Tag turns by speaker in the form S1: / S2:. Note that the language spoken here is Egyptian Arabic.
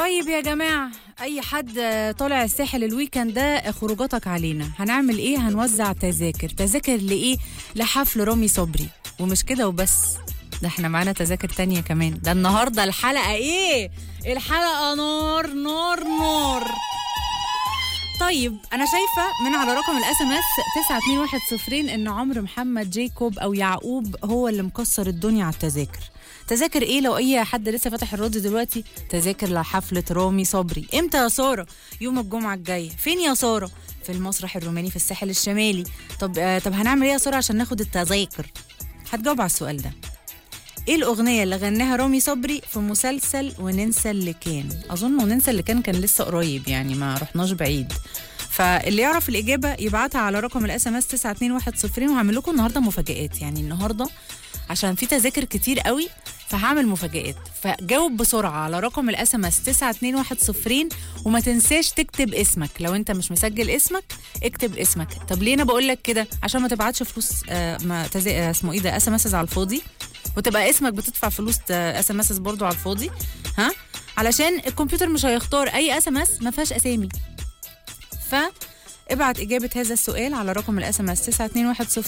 S1: طيب يا جماعة أي حد طالع الساحل الويكند ده خروجاتك علينا هنعمل إيه هنوزع تذاكر تذاكر لإيه لحفل رامي صبري ومش كده وبس ده احنا معانا تذاكر تانية كمان ده النهاردة الحلقة إيه الحلقة نار نار نار طيب انا شايفه من على رقم الاس ام اس 9210 ان عمرو محمد جيكوب او يعقوب هو اللي مكسر الدنيا على التذاكر تذاكر ايه لو اي حد لسه فاتح الراديو دلوقتي تذاكر لحفله رامي صبري امتى يا ساره يوم الجمعه الجايه فين يا ساره في المسرح الروماني في الساحل الشمالي طب آه طب هنعمل ايه يا ساره عشان ناخد التذاكر هتجاوب على السؤال ده ايه الاغنيه اللي غناها رامي صبري في مسلسل وننسى اللي كان اظن وننسى اللي كان كان لسه قريب يعني ما رحناش بعيد فاللي يعرف الاجابه يبعتها على رقم الاس ام اس 9210 وهعمل لكم النهارده مفاجات يعني النهارده عشان في تذاكر كتير قوي فهعمل مفاجات فجاوب بسرعه على رقم الاس ام اس 9210 وما تنساش تكتب اسمك لو انت مش مسجل اسمك اكتب اسمك طب ليه انا بقول لك كده عشان ما تبعتش فلوس آه ما تزا... آه اسمه ايه ده اس ام اس على الفاضي وتبقى اسمك بتدفع فلوس اس ام اس برضه على الفاضي ها علشان الكمبيوتر مش هيختار اي اس ام اس ما فيهاش اسامي فابعت اجابه هذا السؤال على رقم الاس ام اس 9210